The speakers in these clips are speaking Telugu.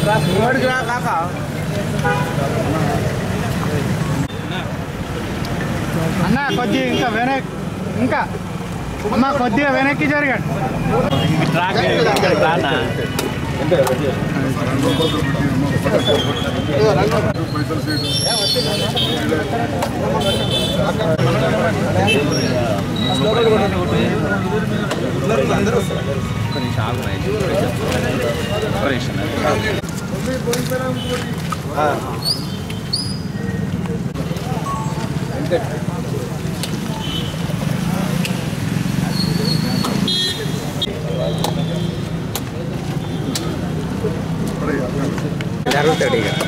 అన్న కొద్దిగా ఇంకా వెనక్ ఇంకా అమ్మ కొద్దిగా వెనక్కి జరిగాడు జరుగుతాడు ఇక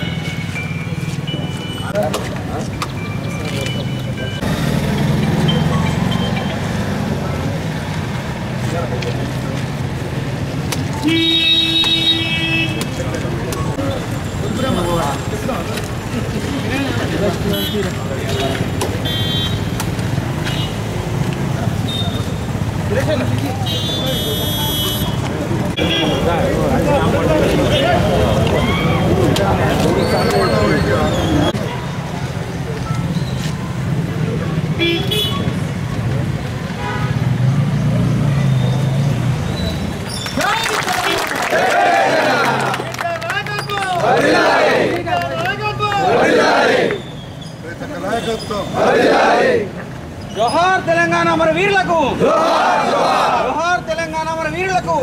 జోహార్ తెలంగాణ మన వీరులకు జోహార్ తెలంగాణ మన వీరులకు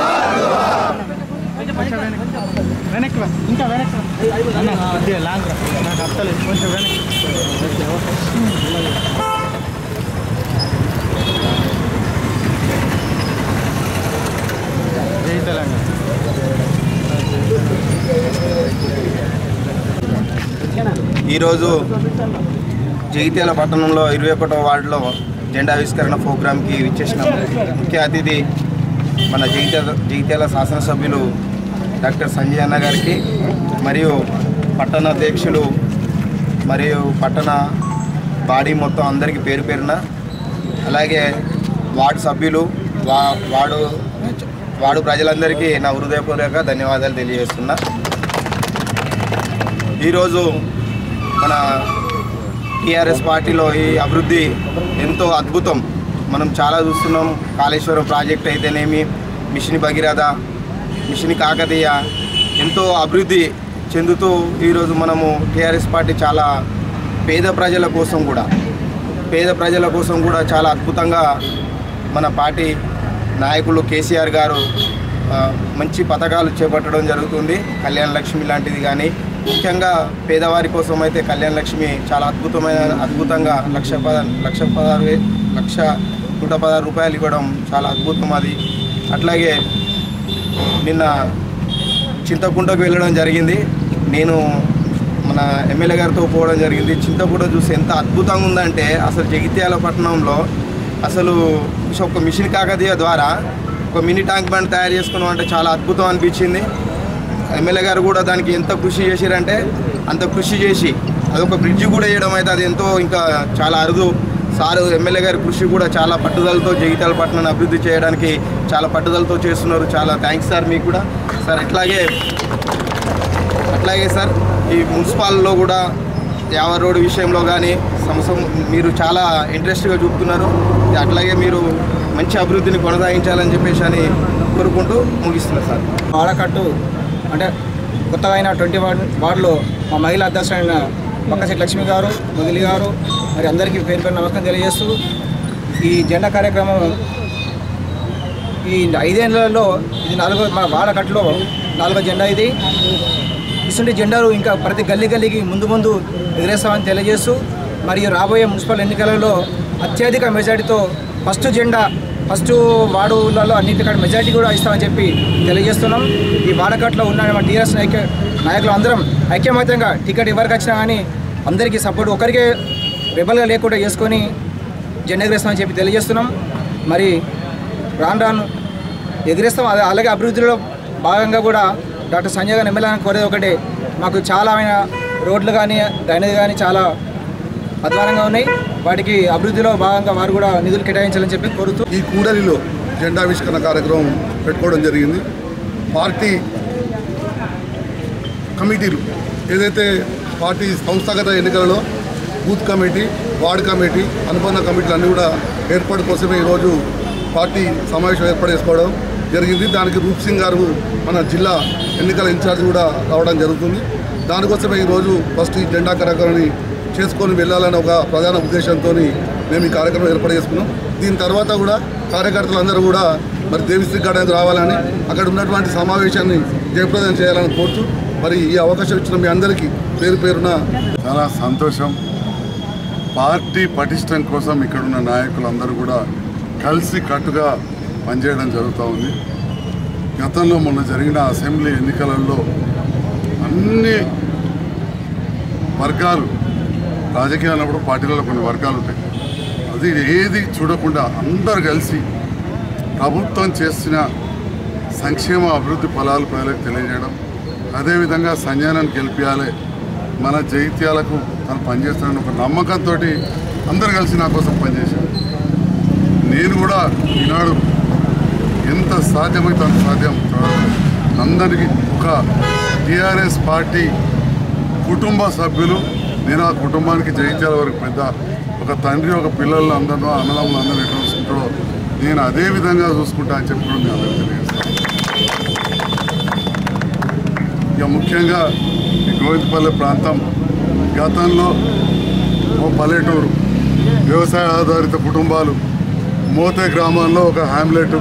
వెనక్కి రా. ఇంకా వెనక్కి రా. అన్న కొద్దిగా లాంగ్ రా. నాకు అత్తలేదు కొంచెం వెనక్కి జై తెలంగాణ ఈరోజు జగిత్యాల పట్టణంలో ఇరవై ఒకటో వార్డులో జెండా ఆవిష్కరణ ప్రోగ్రాంకి విచ్చేసిన ముఖ్య అతిథి మన జగిత్యాల జగిత్యాల శాసనసభ్యులు డాక్టర్ సంజయ్ అన్న గారికి మరియు పట్టణ అధ్యక్షులు మరియు పట్టణ బాడీ మొత్తం అందరికీ పేరు పేరున అలాగే వార్డు సభ్యులు వా వార్డు వార్డు ప్రజలందరికీ నా హృదయపూర్వక ధన్యవాదాలు తెలియజేస్తున్నా ఈరోజు మన టీఆర్ఎస్ పార్టీలో ఈ అభివృద్ధి ఎంతో అద్భుతం మనం చాలా చూస్తున్నాం కాళేశ్వరం ప్రాజెక్ట్ అయితేనేమి మిషన్ భగీరథ మిషన్ కాకతీయ ఎంతో అభివృద్ధి చెందుతూ ఈరోజు మనము టీఆర్ఎస్ పార్టీ చాలా పేద ప్రజల కోసం కూడా పేద ప్రజల కోసం కూడా చాలా అద్భుతంగా మన పార్టీ నాయకులు కేసీఆర్ గారు ఆ, మంచి పథకాలు చేపట్టడం జరుగుతుంది కళ్యాణ లక్ష్మి లాంటిది కానీ ముఖ్యంగా పేదవారి కోసం అయితే కళ్యాణ లక్ష్మి చాలా అద్భుతమైన అద్భుతంగా లక్ష పద లక్ష పదహారు వే- లక్ష నూట పదహారు రూపాయలు ఇవ్వడం చాలా అద్భుతం అది అట్లాగే నిన్న చింతకుంటకు వెళ్ళడం జరిగింది నేను మన ఎమ్మెల్యే గారితో పోవడం జరిగింది చింతకుంట చూసి ఎంత అద్భుతంగా ఉందంటే అసలు జగిత్యాల పట్టణంలో అసలు ఒక మిషన్ కాకతీయ ద్వారా ఒక మినీ ట్యాంక్ బండ్ తయారు చేసుకున్నాం అంటే చాలా అద్భుతం అనిపించింది ఎమ్మెల్యే గారు కూడా దానికి ఎంత కృషి చేశారంటే అంత కృషి చేసి అదొక బ్రిడ్జి కూడా వేయడం అయితే అది ఎంతో ఇంకా చాలా అరుదు సారు ఎమ్మెల్యే గారి కృషి కూడా చాలా పట్టుదలతో జగిత్యాల పట్టణాన్ని అభివృద్ధి చేయడానికి చాలా పట్టుదలతో చేస్తున్నారు చాలా థ్యాంక్స్ సార్ మీకు కూడా సార్ ఇట్లాగే అట్లాగే సార్ ఈ మున్సిపాల్లో కూడా యావ రోడ్డు విషయంలో కానీ సంవత్సరం మీరు చాలా ఇంట్రెస్ట్గా చూపుతున్నారు అట్లాగే మీరు మంచి అభివృద్ధిని కొనసాగించాలని చెప్పేసి అని కోరుకుంటూ ముగిస్తున్నారు సార్ వాడకట్టు అంటే కొత్తగా అయిన ట్వంటీ వార్డ్ వార్డులో మా మహిళా అధ్యక్షుడైన పక్కశెట్టి లక్ష్మి గారు మొగిలి గారు మరి అందరికీ పేరు పేరు నమస్కారం తెలియజేస్తూ ఈ జెండా కార్యక్రమం ఈ ఐదేళ్లలో ఇది నాలుగో మన వాడకట్టులో నాలుగో జెండా ఇది ఇటువంటి జెండాలు ఇంకా ప్రతి గల్లీ గల్లీకి ముందు ముందు ఎగిరేస్తామని తెలియజేస్తూ మరియు రాబోయే మున్సిపల్ ఎన్నికలలో అత్యధిక మెజార్టీతో ఫస్ట్ జెండా ఫస్ట్ వార్డులలో అన్నింటికంటే మెజార్టీ కూడా ఇస్తామని చెప్పి తెలియజేస్తున్నాం ఈ వాడకట్లో ఉన్న మన టీఆర్ఎస్ నాయక నాయకులు అందరం ఐక్యమత్యంగా టికెట్ ఎవరికి వచ్చినా కానీ అందరికీ సపోర్ట్ ఒకరికే రెబల్గా లేకుండా చేసుకొని జెండా ఎగిరేస్తామని చెప్పి తెలియజేస్తున్నాం మరి రాను రాను ఎగిరేస్తాం అదే అలాగే అభివృద్ధిలో భాగంగా కూడా డాక్టర్ సంజయ్ గారు ఎమ్మెల్యే గారిని కోరేది ఒకటే మాకు చాలా ఆయన రోడ్లు కానీ డ్రైనేజ్ కానీ చాలా అధ్వానంగా ఉన్నాయి వాటికి అభివృద్ధిలో భాగంగా వారు కూడా నిధులు కేటాయించాలని చెప్పి కోరుతూ ఈ కూడలిలో జెండావిష్కరణ కార్యక్రమం పెట్టుకోవడం జరిగింది పార్టీ కమిటీలు ఏదైతే పార్టీ సంస్థాగత ఎన్నికలలో బూత్ కమిటీ వార్డ్ కమిటీ అనుబంధ కమిటీలు అన్నీ కూడా ఏర్పాటు కోసమే ఈరోజు పార్టీ సమావేశం ఏర్పాటు చేసుకోవడం జరిగింది దానికి రూప్ సింగ్ గారు మన జిల్లా ఎన్నికల ఇన్ఛార్జ్ కూడా రావడం జరుగుతుంది దానికోసమే ఈరోజు ఫస్ట్ ఈ జెండా కార్యక్రమాన్ని చేసుకొని వెళ్ళాలనే ఒక ప్రధాన ఉద్దేశంతో మేము ఈ కార్యక్రమం ఏర్పాటు చేసుకున్నాం దీని తర్వాత కూడా కార్యకర్తలందరూ కూడా మరి దేవిశ్రీ గార్డెన్ రావాలని అక్కడ ఉన్నటువంటి సమావేశాన్ని జయప్రదం చేయాలని కోరుతూ మరి ఈ అవకాశం ఇచ్చిన మీ అందరికీ పేరు పేరున చాలా సంతోషం పార్టీ పటిష్టం కోసం ఇక్కడున్న నాయకులందరూ కూడా కలిసి కట్టుగా పనిచేయడం జరుగుతూ ఉంది గతంలో మొన్న జరిగిన అసెంబ్లీ ఎన్నికలలో అన్ని వర్గాలు రాజకీయాలు అన్నప్పుడు పార్టీలలో కొన్ని వర్గాలు ఉంటాయి అది ఏది చూడకుండా అందరు కలిసి ప్రభుత్వం చేసిన సంక్షేమ అభివృద్ధి ఫలాలు ప్రజలకు తెలియజేయడం అదేవిధంగా సంజయనాన్ని గెలిపించాలి మన జైత్యాలకు తను పనిచేస్తానని ఒక నమ్మకంతో అందరు కలిసి నా కోసం పనిచేశారు నేను కూడా ఈనాడు ఎంత సాధ్యమైతే అంత సాధ్యం అందరికీ ఒక టీఆర్ఎస్ పార్టీ కుటుంబ సభ్యులు నేను ఆ కుటుంబానికి జయించాల వరకు పెద్ద ఒక తండ్రి ఒక పిల్లలు అందరూ అన్నదమ్ములు అందరూ ఎట్లా చూసుకుంటారో నేను అదే విధంగా చూసుకుంటా అని చెప్పి కూడా నేను అందరికీ తెలియజేస్తాను ఇక ముఖ్యంగా ఈ గోవిందపల్లి ప్రాంతం గతంలో ఓ పల్లెటూరు వ్యవసాయ ఆధారిత కుటుంబాలు మోతే గ్రామాల్లో ఒక హ్యామ్లెట్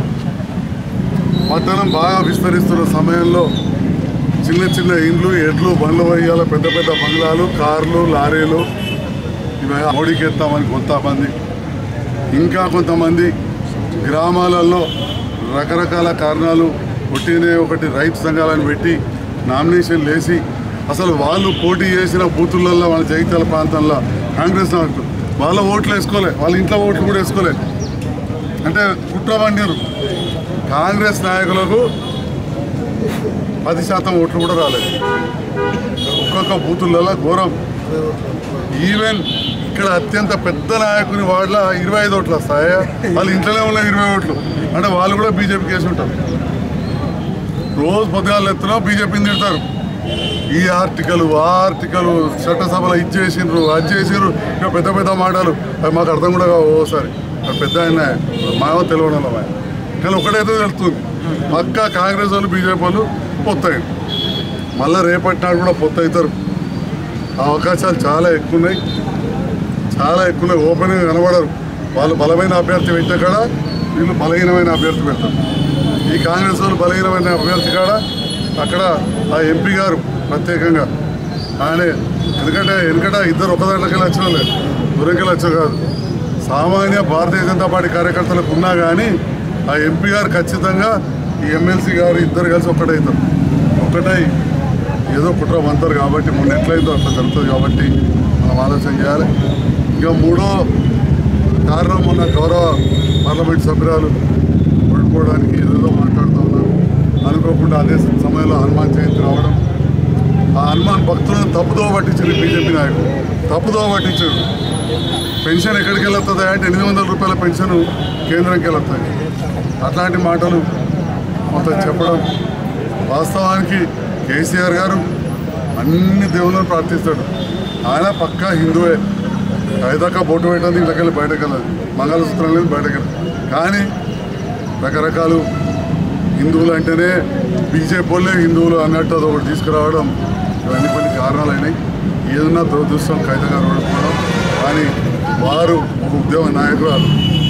పట్టణం బాగా విస్తరిస్తున్న సమయంలో చిన్న చిన్న ఇండ్లు ఎడ్లు బండ్లు వేయాల పెద్ద పెద్ద బంగ్లాలు కార్లు లారీలు ఇవి మోడీకి ఎత్తామని కొంతమంది ఇంకా కొంతమంది గ్రామాలలో రకరకాల కారణాలు పుట్టినే ఒకటి రైతు సంఘాలను పెట్టి నామినేషన్ వేసి అసలు వాళ్ళు పోటీ చేసిన బూతులలో వాళ్ళ జగిత్యాల ప్రాంతంలో కాంగ్రెస్ నాయకులు వాళ్ళ ఓట్లు వేసుకోలే వాళ్ళ ఇంట్లో ఓట్లు కూడా వేసుకోలే అంటే కుట్ర పండిరు కాంగ్రెస్ నాయకులకు పది శాతం ఓట్లు కూడా రాలేదు ఒక్కొక్క బూతులలో ఘోరం ఈవెన్ ఇక్కడ అత్యంత పెద్ద నాయకుని వాళ్ళ ఇరవై ఐదు ఓట్లు వస్తాయా వాళ్ళ ఇంట్లోనే ఉన్న ఇరవై ఓట్లు అంటే వాళ్ళు కూడా బీజేపీకి వేసి ఉంటారు రోజు పొద్దుగాలు ఎత్తున బీజేపీని తిడతారు ఈ ఆర్టికల్ ఆ ఆర్టికల్ చట్టసభలో ఇది చేసిండ్రు అది చేసిండ్రు ఇక పెద్ద పెద్ద మాటలు అవి మాకు అర్థం కూడా కావు ఓసారి అది పెద్ద ఆయన మావ తెలియడం ఆయన కానీ ఒకటైతే తెలుస్తుంది పక్క కాంగ్రెస్ వాళ్ళు బీజేపీ వాళ్ళు పొత్తాయి మళ్ళీ రేపటి నాడు కూడా పొత్తు అవుతారు అవకాశాలు చాలా ఎక్కువ ఉన్నాయి చాలా ఎక్కువ ఉన్నాయి ఓపెన్గా కనబడరు వాళ్ళు బలమైన అభ్యర్థి పెట్టే కాడ వీళ్ళు బలహీనమైన అభ్యర్థి పెడతారు ఈ కాంగ్రెస్ వాళ్ళు బలహీనమైన అభ్యర్థి కాడ అక్కడ ఆ ఎంపీ గారు ప్రత్యేకంగా ఆయన ఎందుకంటే ఎందుకంటే ఇద్దరు ఒక దాంట్లోకి వచ్చిన లేదు దూరంకి వచ్చా కాదు సామాన్య భారతీయ జనతా పార్టీ కార్యకర్తలకు ఉన్నా కానీ ఆ ఎంపీ గారు ఖచ్చితంగా ఈ ఎమ్మెల్సీ గారు ఇద్దరు కలిసి ఒక్కటవుతారు ఒక్కటై ఏదో కుట్ర వంతారు కాబట్టి మొన్న ఎట్లయిందో అట్లా జరుగుతుంది కాబట్టి మనం ఆలోచన చేయాలి ఇంకా మూడో కారణం మొన్న గౌరవ పార్లమెంట్ సభ్యురాలు ఓడిపోవడానికి ఏదేదో మాట్లాడుతూ ఉన్నారు అనుకోకుండా అదే సమయంలో హనుమాన్ జయంతి రావడం ఆ హనుమాన్ భక్తులను తప్పుదో పట్టించారు బీజేపీ నాయకులు తప్పుదో పట్టించారు పెన్షన్ ఎక్కడికి వెళ్ళొస్తుంది అంటే ఎనిమిది వందల రూపాయల పెన్షన్ కేంద్రంకి వెళ్ళొస్తుంది అట్లాంటి మాటలు కొంత చెప్పడం వాస్తవానికి కేసీఆర్ గారు అన్ని దేవుళ్ళను ప్రార్థిస్తాడు ఆయన పక్కా హిందువే ఐదాకా బొట్టు పెట్టడం ఇంట్లోకెళ్ళి బయటకు వెళ్ళదు మంగళసూత్రం లేదు బయటకు వెళ్ళదు కానీ రకరకాలు హిందువులు అంటేనే బీజేపీ వాళ్ళే హిందువులు అన్నట్టు అది ఒకటి తీసుకురావడం ఇవన్నీ కొన్ని కారణాలు అయినాయి ఏదన్నా దురదృష్టం కవిత గారు ఓడిపోవడం కానీ వారు ఒక ఉద్యమ నాయకురాలు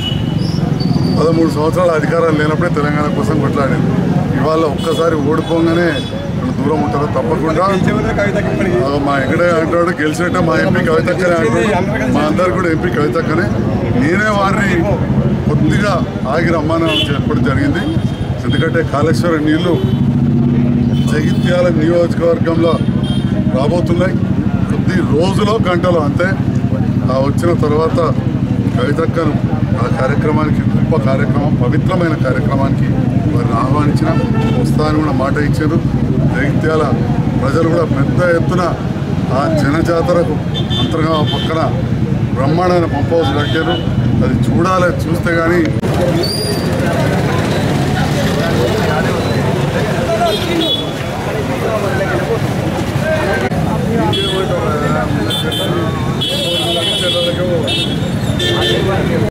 పదమూడు సంవత్సరాల అధికారాలు లేనప్పుడే తెలంగాణ కోసం కొట్లాడారు ఇవాళ ఒక్కసారి ఓడిపోగానే ఇక్కడ దూరం ఉంటారో తప్పకుండా ఆ, మా ఎక్కడే అంటాడు గెలిచినట్టే మా ఎంపీ కవితక్కనే అంటాడు మా అందరు కూడా ఎంపీ కవితక్కనే నేనే వారిని కొద్దిగా ఆగి రమ్మని చెప్పడం జరిగింది ఎందుకంటే కాళేశ్వరం నీళ్లు జగిత్యాల నియోజకవర్గంలో రాబోతున్నాయి కొద్ది రోజులో గంటలో అంతే ఆ వచ్చిన తర్వాత కవితక్కను ఆ కార్యక్రమానికి గొప్ప కార్యక్రమం పవిత్రమైన కార్యక్రమానికి వారిని ఆహ్వానించిన వస్తానని కూడా మాట ఇచ్చారు జగిత్యాల ప్రజలు కూడా పెద్ద ఎత్తున ఆ జనజాతరకు అంతర్గా పక్కన బ్రహ్మాండమైన పంప్ హౌస్ కట్టారు అది చూడాలి చూస్తే కానీ